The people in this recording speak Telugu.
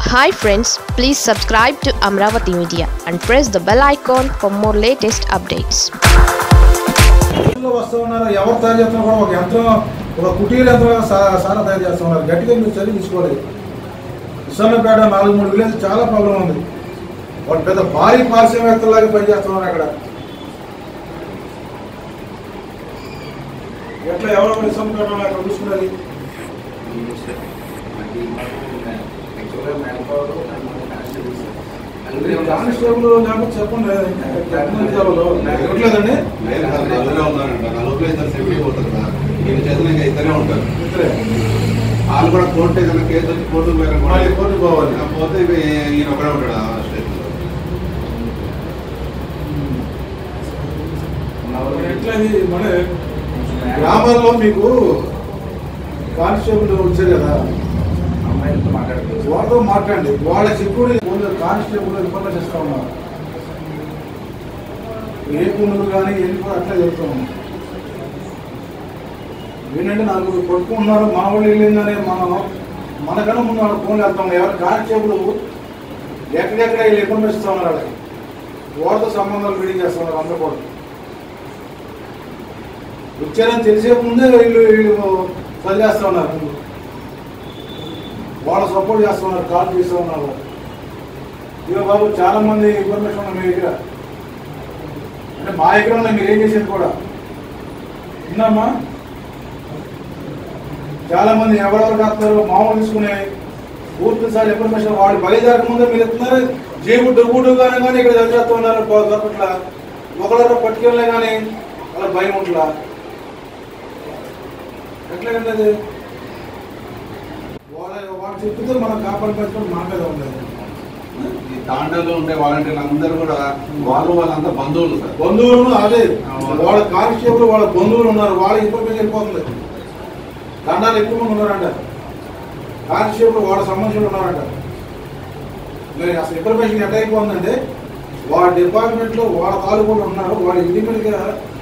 Hi friends please subscribe to Amaravati media and press the bell icon for more latest updates రోజుల్లో వస్తూ ఉన్నారు ఎవరు తయారు చేస్తున్నా కూడా ఒక యంత్రం ఒక కుటీర యంత్రం సా- సారా తయారు చేస్తూ ఉన్నారు గట్టిగా మీరు చర్య తీసుకోలేదు విశాఖపేట నాలుగు మూడు విలేజ్ చాలా ప్రాబ్లం ఉంది వాళ్ళు పెద్ద భారీ పారిశ్రామికవేత్తలాగా పనిచేస్తున్నారు అక్కడ ఎట్లా ఎవరో విశాఖపేట అక్కడ చూసుకున్నది కానిస్టేబుల్ లేకపోతే చెప్పండి ఎంతమంది కావాలో నాకు ఇవ్వట్లేదండి నలుగురే ఉన్నారంట నలుగురు ఇద్దరు సేఫ్టీ పోతారు కదా ఈయన చేతులు ఇంకా ఇద్దరే ఉంటారు ఇద్దరే. వాళ్ళు కూడా కోర్టు ఏదైనా కేసు వచ్చి కోర్టుకు పోయినా కూడా మళ్ళీ కోర్టుకు పోవాలి. ఆ పోతే ఇవి ఈయన ఒకడే ఉంటాడు ఆ స్టేషన్లో ఎట్లా ఇది మన గ్రామాల్లో మీకు కానిస్టేబుల్ వచ్చారు కదా వాళ్ళతో మాట్లాడండి వాళ్ళ చెప్పుడు కానిస్టేబుల్ ఇన్ఫర్మేషన్ ఇస్తా ఉన్నారు ఏ పుణ్యులు కానీ ఏం కూడా అట్లా చెప్తా ఉన్నాం ఏంటంటే నాకు కొట్టుకుంటున్నారు మా వాళ్ళు వెళ్ళిందని మనం మనకన్నా ముందు వాళ్ళ ఫోన్లు వెళ్తాం ఎవరు కానిస్టేబుల్ ఎక్కడెక్కడ వీళ్ళు ఇన్ఫర్మేషన్ ఇస్తా ఉన్నారు వాళ్ళకి వాళ్ళతో సంబంధాలు బిల్డింగ్ చేస్తా ఉన్నారు అందరూ కూడా వచ్చారని తెలిసే ముందే వీళ్ళు వీళ్ళు చదివేస్తా ఉన్నారు ముందు వాళ్ళు సపోర్ట్ చేస్తూ ఉన్నారు కాల్ చేస్తూ ఉన్నారు ఇక బాబు చాలా మంది ఇన్ఫర్మేషన్ ఉన్నాయి మీ దగ్గర అంటే మా దగ్గర ఉన్నాయి మీరు ఏం చేసేది కూడా విన్నామా చాలా మంది ఎవరెవరు రాస్తున్నారు మామూలు తీసుకునే పూర్తి సార్ ఇన్ఫర్మేషన్ వాళ్ళు బయలుదేరక ముందే మీరు ఇస్తున్నారు జేబు డబ్బుడు కానీ కానీ ఇక్కడ చదివేస్తూ ఉన్నారు దొరకట్ల ఒకళ్ళ పట్టుకెళ్ళే కానీ వాళ్ళ భయం ఉంట్లా ఎట్లాగంటే అది వాళ్ళ వాళ్ళు చెప్తే మనం కాపాడుకోవడం మా మీద ఉండదు ఈ తాండాలో ఉండే వాలంటీర్లు అందరూ కూడా వాళ్ళు వాళ్ళంతా బంధువులు సార్ బంధువులు అదే వాళ్ళ కానిస్టేబుల్ వాళ్ళ బంధువులు ఉన్నారు వాళ్ళ ఇన్ఫర్మేషన్ వెళ్ళిపోతుంది దండాలు ఎక్కువ మంది ఉన్నారంట కానిస్టేబుల్ వాళ్ళ సంబంధించిన ఉన్నారంట మరి అసలు ఇన్ఫర్మేషన్ ఎట్లా అయిపోతుందంటే వాళ్ళ డిపార్ట్మెంట్లో వాళ్ళ తాలూకు ఉన్నారు వాళ్ళు ఇండిపెండెంట్గా